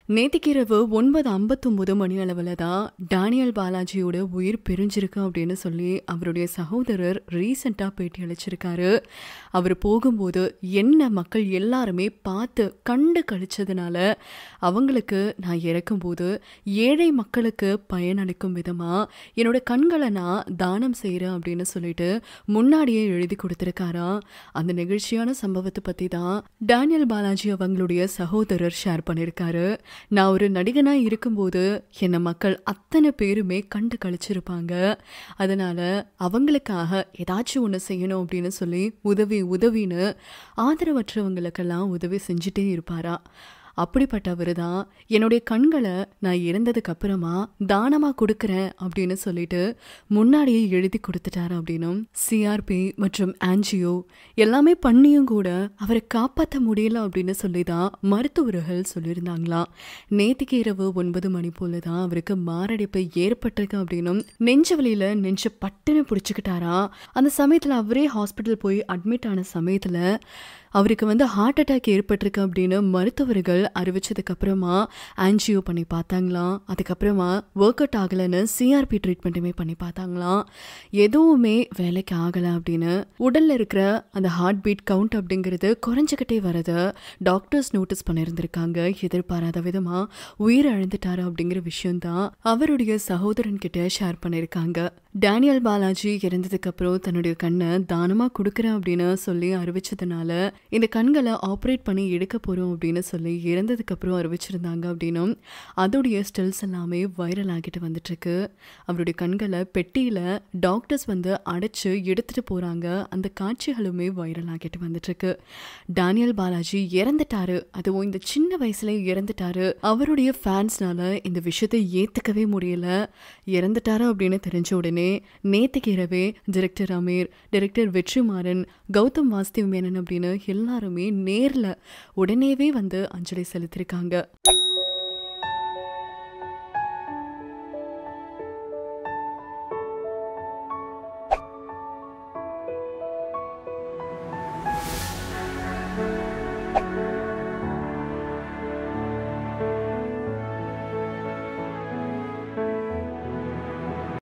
நேத்திக்கு இரவு ஒன்பது ஐம்பத்தொம்பது மணி அளவில் தான் டானியல் பாலாஜியோட உயிர் பிரிஞ்சிருக்கு அப்படின்னு சொல்லி அவருடைய சகோதரர் ரீசெண்டாக பேட்டி அளிச்சிருக்காரு அவர் போகும்போது என்ன மக்கள் எல்லாருமே பார்த்து கண்டு கழிச்சதுனால அவங்களுக்கு நான் இறக்கும்போது ஏழை மக்களுக்கு பயனளிக்கும் விதமாக என்னோட கண்களை நான் தானம் செய்கிறேன் அப்படின்னு சொல்லிட்டு முன்னாடியே எழுதி கொடுத்துருக்காரா அந்த நிகழ்ச்சியான சம்பவத்தை பற்றி தான் டானியல் பாலாஜி அவங்களுடைய சகோதரர் ஷேர் பண்ணியிருக்காரு நான் ஒரு நடிகனாக இருக்கும்போது என்னை மக்கள் அத்தனை பேருமே கண்டு கழிச்சிருப்பாங்க அதனால் அவங்களுக்காக ஏதாச்சும் ஒன்று செய்யணும் அப்படின்னு சொல்லி உதவி உதவின்னு ஆதரவற்றவங்களுக்கெல்லாம் உதவி செஞ்சுட்டே இருப்பாரா அப்படிப்பட்டவர் தான் என்னுடைய கண்களை நான் இறந்ததுக்கு அப்புறமா தானமாக கொடுக்குறேன் அப்படின்னு சொல்லிட்டு முன்னாடியே எழுதி கொடுத்துட்டாரு அப்படின்னும் சிஆர்பி மற்றும் ஆன்ஜியோ எல்லாமே பண்ணியும் கூட அவரை காப்பாற்ற முடியல அப்படின்னு சொல்லி தான் மருத்துவர்கள் சொல்லியிருந்தாங்களாம் நேத்திக்கு இரவு ஒன்பது மணி போல தான் அவருக்கு மாரடைப்பு ஏற்பட்டிருக்கு அப்படின்னும் நெஞ்சு வலியில் நெஞ்சு பட்டுன்னு பிடிச்சிக்கிட்டாரா அந்த சமயத்தில் அவரே ஹாஸ்பிட்டல் போய் அட்மிட் ஆன சமயத்தில் அவருக்கு வந்து ஹார்ட் அட்டாக் ஏற்பட்டிருக்கு அப்படின்னு மருத்துவர்கள் அறிவிச்சதுக்கு அப்புறமா ஆன்ஜியோ பண்ணி பார்த்தாங்களாம் அதுக்கப்புறமா ஒர்க் அவுட் ஆகலைன்னு சிஆர்பி ட்ரீட்மெண்ட்டுமே பண்ணி பார்த்தாங்களாம் எதுவுமே வேலைக்கு ஆகலை அப்படின்னு உடல்ல இருக்கிற அந்த ஹார்ட் பீட் கவுண்ட் அப்படிங்கிறது குறைஞ்சிக்கிட்டே வரது டாக்டர்ஸ் நோட்டீஸ் பண்ணியிருந்திருக்காங்க எதிர்பாராத விதமா உயிர் அழுந்துட்டாரு அப்படிங்கிற விஷயம்தான் அவருடைய சகோதரன் கிட்ட ஷேர் பண்ணியிருக்காங்க டேனியல் பாலாஜி இறந்ததுக்கு அப்புறம் தன்னுடைய கண்ணை தானமா கொடுக்குறேன் அப்படின்னு சொல்லி அறிவிச்சதுனால இந்த கண்களை ஆப்ரேட் பண்ணி எடுக்க போறோம் அப்படின்னு சொல்லி இறந்ததுக்கு அப்புறம் அறிவிச்சிருந்தாங்க அப்படின்னும் அதோடைய ஸ்டில்ஸ் எல்லாமே வைரல் ஆகிட்டு வந்துட்டு இருக்கு அவருடைய கண்களை பெட்டியில டாக்டர்ஸ் வந்து அடைச்சு எடுத்துட்டு போறாங்க அந்த காட்சிகளுமே வைரல் ஆகிட்டு வந்துட்டு இருக்கு டானியல் பாலாஜி இறந்துட்டாரு அதுவும் இந்த சின்ன வயசுல இறந்துட்டாரு அவருடைய ஃபேன்ஸ்னால இந்த விஷயத்தை ஏத்துக்கவே முடியல இறந்துட்டாரு அப்படின்னு தெரிஞ்ச உடனே நேத்துக்கு இரவே டிரெக்டர் அமீர் டிரெக்டர் வெற்றிமாறன் கௌதம் வாஸ்தவ் மேனன் அப்படின்னு எல்லாருமே நேர்ல உடனேவே வந்து அஞ்சலி செலுத்திருக்காங்க